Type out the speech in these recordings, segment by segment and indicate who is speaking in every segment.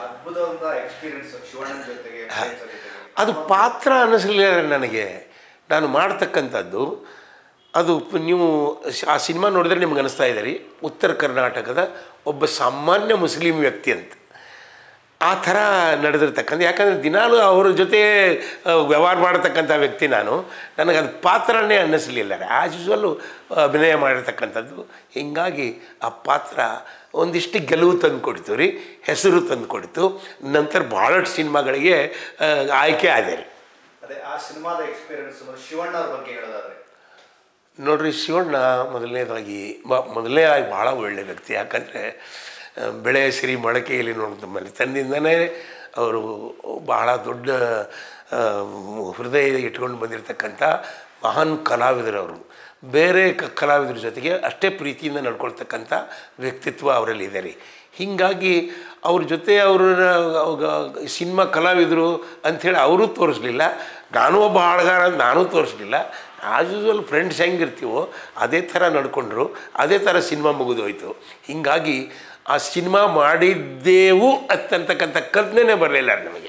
Speaker 1: ಅದ್ಭುತವಾದ ಎಕ್ಸ್ಪೀರಿಯನ್ಸ್ ಶಿವಣ್ಣನ ಜೊತೆಗೆ ಪ್ರೇಮ್ ಸರ್ ಜೊತೆಗೆ
Speaker 2: ಅದು ಪಾತ್ರ ಅನ್ನಿಸಲಿಲ್ಲ ನನಗೆ ನಾನು ಮಾಡ್ತಕ್ಕಂಥದ್ದು ಅದು ಪ್- ನೀವು ಶ- ಆ ಸಿನಿಮಾ ನೋಡಿದ್ರೆ ನಿಮ್ಗೆ ಅನಿಸ್ತಾ ಇದೆ ರೀ ಉತ್ತರ ಕರ್ನಾಟಕದ ಒಬ್ಬ ಸಾಮಾನ್ಯ ಮುಸ್ಲಿಂ ವ್ಯಕ್ತಿ ಅಂತ ಆ ಥರ ನಡೆದಿರ್ತಕ್ಕಂಥ ಯಾಕಂದರೆ ದಿನಾಲೂ ಅವ್ರ ಜೊತೆ ಆ, ವ್ಯವಹಾರ ಮಾಡತಕ್ಕಂಥ ವ್ಯಕ್ತಿ ನಾನು ನನಗೆ ಅದು ಪಾತ್ರನೇ ಅನ್ನಿಸ್ಲಿಲ್ಲ ಆ್ಯಸ್ ಯೂಸ್ವಲ್ಲು ಅಭಿನಯ ಮಾಡಿರ್ತಕ್ಕಂಥದ್ದು ಹೀಗಾಗಿ ಆ ಪಾತ್ರ ಒಂದಿಷ್ಟು ಗೆಲುವು ತಂದು ಕೊಡ್ತು ರೀ ಹೆಸರು ತಂದು ಕೊಡ್ತು ನಂತರ ಭಾಳಷ್ಟು ಸಿನಿಮಾಗಳಿಗೆ ಆ, ಆಯ್ಕೆ ಆದೆ ರೀ
Speaker 1: ಅದೇ ಆ ಸಿನಿಮಾದ ಎಕ್ಸ್ಪೀರಿಯನ್ಸ್ ಮತ್ತು ಶಿವಣ್ಣ ಅವ್ರ ಬಗ್ಗೆ ಹೇಳೋದಾದ್ರೆ
Speaker 2: ನೋಡ್ರಿ ಶಿವಣ್ಣ ಮೊದಲನೇದಾಗಿ ಮ- ಮೊದಲನೇ ಆಗಿ ಭಾಳ ಒಳ್ಳೆಯ ವ್ಯಕ್ತಿ ಯಾಕಂದರೆ ಆ, ಬೆಳೆ ಸಿರಿ ಮೊಳಕೆಯಲ್ಲಿ ನೋಡಿದ ಮನೆತನದಿಂದನೇ ಅವರು ಬಹಳ ದೊಡ್ಡ ಆ, ಹೃದಯ ಇಟ್ಕೊಂಡು ಬಂದಿರತಕ್ಕಂಥ ಮಹಾನ್ ಕಲಾವಿದರು ಅವರು ಬೇರೆ ಕ ಕಲಾವಿದರ ಜೊತೆಗೆ ಅಷ್ಟೇ ಪ್ರೀತಿಯಿಂದ ನಡ್ಕೊಳ್ತಕ್ಕಂಥ ವ್ಯಕ್ತಿತ್ವ ಅವರಲ್ಲಿ ಇದೆ ರೀ ಹೀಗಾಗಿ ಅವ್ರ ಜೊತೆ ಅವರು ಸಿನಿಮಾ ಕಲಾವಿದರು ಅಂಥೇಳಿ ಅವರೂ ತೋರಿಸ್ಲಿಲ್ಲ ನಾನು ಒಬ್ಬ ಹಾಡುಗಾರ ಅಂತ ನಾನೂ ತೋರಿಸ್ಲಿಲ್ಲ ಆಸ್ ಯೂಸ್ವಲ್ ಫ್ರೆಂಡ್ಸ್ ಹೆಂಗಿರ್ತೀವೋ ಅದೇ ಥರ ನಡ್ಕೊಂಡ್ರು ಅದೇ ಥರ ಸಿನಿಮಾ ಮುಗಿದೋಯ್ತು ಹೀಗಾಗಿ ಆ ಸಿನಿಮಾ ಮಾಡಿದ್ದೇವು ಅಂತಕ್ಕಂಥ ಕಲ್ಪನೆ ಬರಲಿಲ್ಲ ನಮಗೆ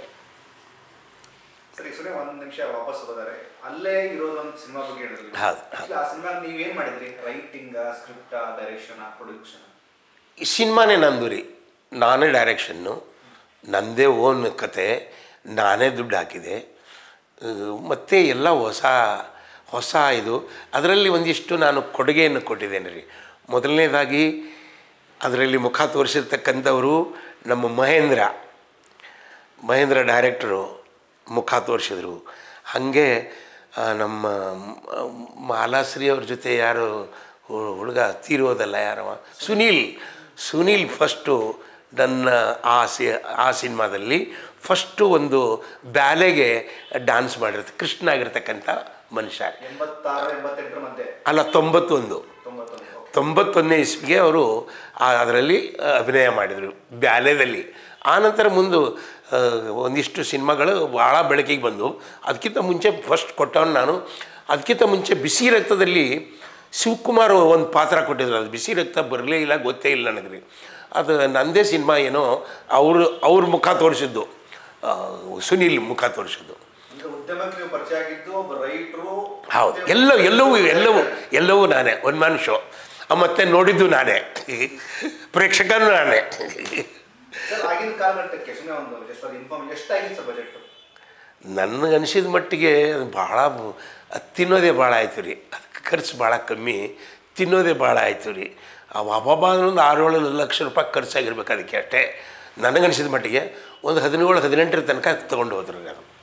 Speaker 1: ಸರಿ ಸುಮ್ಮನೆ ಒಂದು ನಿಮಿಷ ವಾಪಸ್ ಹೋದರೆ ಅಲ್ಲೇ ಇರೋದೊಂದು ಸಿನಿಮಾ ಬಗ್ಗೆ ಹೇಳಿದ್ರಿ
Speaker 2: ಹೌದು,
Speaker 1: Actually, ಆ ಸಿನಿಮಾ ನೀವೇನ್ ಮಾಡಿದ್ರಿ ರೈಟಿಂಗ್ ಸ್ಕ್ರಿಪ್ಟ್ ಡೈರೆಕ್ಷನ್ ಪ್ರೊಡ್ಯೂಕ್ಷನ್
Speaker 2: ಈ ಸಿನಿಮಾನೇ ನಂದು ರೀ ನಾನೇ ಡೈರೆಕ್ಷನ್ನು ನನ್ನದೇ ಓನ್ ಕತೆ ನಾನೇ ದುಡ್ಡು ಹಾಕಿದೆ ಮತ್ತು ಎಲ್ಲ ಹೊಸ ಹೊಸ ಇದು ಅದರಲ್ಲಿ ಒಂದಿಷ್ಟು ನಾನು ಕೊಡುಗೆಯನ್ನು ಕೊಟ್ಟಿದ್ದೇನೆ ರೀ ಮೊದಲನೇದಾಗಿ ಅದರಲ್ಲಿ ಮುಖ ತೋರಿಸಿರ್ತಕ್ಕಂಥವರು ನಮ್ಮ ಮಹೇಂದ್ರ ಮಹೇಂದ್ರ ಡೈರೆಕ್ಟ್ರು ಮುಖ ತೋರಿಸಿದ್ರು ಹಾಗೆ ಆ, ನಮ್ಮ ಮ- ಮಾಲಾಶ್ರೀ ಅವ್ರ ಜೊತೆ ಯಾರು ಹು- ಹುಡುಗ ತೀರೋದಲ್ಲ ಯಾರವ ಸುನೀಲ್ ಸುನೀಲ್ ಫಸ್ಟು ನನ್ನ ಆ ಸಿ ಆ ಸಿನಿಮಾದಲ್ಲಿ ಫಸ್ಟು ಒಂದು ಬ್ಯಾಲೆಗೆ ಡ್ಯಾನ್ಸ್ ಮಾಡಿರ್ತ ಕೃಷ್ಣ ಆಗಿರ್ತಕ್ಕಂಥ ಮನುಷ್ಯ ರೀ.
Speaker 1: ಎಂಬತ್ತಾರು ಎಂಬತ್ತೆಂಟರ ಮಧ್ಯೆ
Speaker 2: ಅಲ್ಲ ತೊಂಬತ್ತೊಂದು
Speaker 1: ತೊಂಬತ್ತೊಂದು
Speaker 2: ತೊಂಬತ್ತೊಂದನೇ ಇಸ್ವಿಗೆ ಅವರು ಅದರಲ್ಲಿ ಅಭಿನಯ ಮಾಡಿದರು ಬ್ಯಾಲೆದಲ್ಲಿ ಆನಂತರ ಮುಂದೆ ಆ, ಒಂದಿಷ್ಟು ಸಿನಿಮಾಗಳು ಭಾಳ ಬೆಳಕಿಗೆ ಬಂದು ಅದಕ್ಕಿಂತ ಮುಂಚೆ ಫಸ್ಟ್ ಕೊಟ್ಟವನು ನಾನು ಅದಕ್ಕಿಂತ ಮುಂಚೆ ಬಿಸಿ ರಕ್ತದಲ್ಲಿ ಶಿವಕುಮಾರ್ ಒಂದು ಪಾತ್ರ ಕೊಟ್ಟಿದ್ರು ಅದು ಬಿಸಿ ರಕ್ತ ಬರಲೇ ಇಲ್ಲ ಗೊತ್ತೇ ಇಲ್ಲ ನನಗೆ ರೀ ಅದು ನನ್ನದೇ ಸಿನಿಮಾ ಏನೋ ಅವರು ಅವ್ರ ಮುಖ ತೋರಿಸಿದ್ದು ಆ, ಸುನೀಲ್ ಮುಖ ತೋರಿಸಿದ್ದು
Speaker 1: ಅಂದ್ರೆ ಉದ್ಯಮಕ್ಕೆ ನೀವು ಪರಿಚಯ ಆಗಿದ್ದು ಒಬ್ಬ ರೈತರು
Speaker 2: ಹೌದು ಎಲ್ಲವೂ ಎಲ್ಲವೂ ಎಲ್ಲವೂ ಎಲ್ಲವೂ ನಾನೇ ಒನ್ ಮ್ಯಾನ್ ಶೋ ಮತ್ತು ನೋಡಿದ್ದು ನಾನೇ ಪ್ರೇಕ್ಷಕನೂ ನಾನೇ
Speaker 1: ಸರ್ ಆಗಿನ ಕಾಲಘಟ್ಟಕ್ಕೆ ಸುಮ್ಮನೆ ಒಂದು ಜಸ್ಟ್ ಅದು ಇನ್ಫಾರ್ಮ್ ಎಷ್ಟಾಗಿತ್ತು ಸರ್ ಬಜೆಟ್
Speaker 2: ನನಗೆ ಅನಿಸಿದ ಮಟ್ಟಿಗೆ ಅದು ಭಾಳ ಬ- ಅದ್ ತಿನ್ನೋದೇ ಭಾಳ ಆಯಿತು ರೀ ಅದಕ್ಕೆ ಖರ್ಚು ಭಾಳ ಕಮ್ಮಿ ತಿನ್ನೋದೇ ಭಾಳ ಆಯಿತು ರೀ ಅಬ್ಬಬ್ಬ ಒಂದು ಆರು ಏಳು ಲಕ್ಷ ರೂಪಾಯಿ ಖರ್ಚಾಗಿರ್ಬೇಕು ಅದಕ್ಕೆ ಅಷ್ಟೇ ನನಗನ್ಸಿದ ಮಟ್ಟಿಗೆ ಒಂದು ಹದಿನೇಳು ಹದಿನೆಂಟರ ತನಕ ತೊಗೊಂಡು ಹೋದ್ರು ನಾನು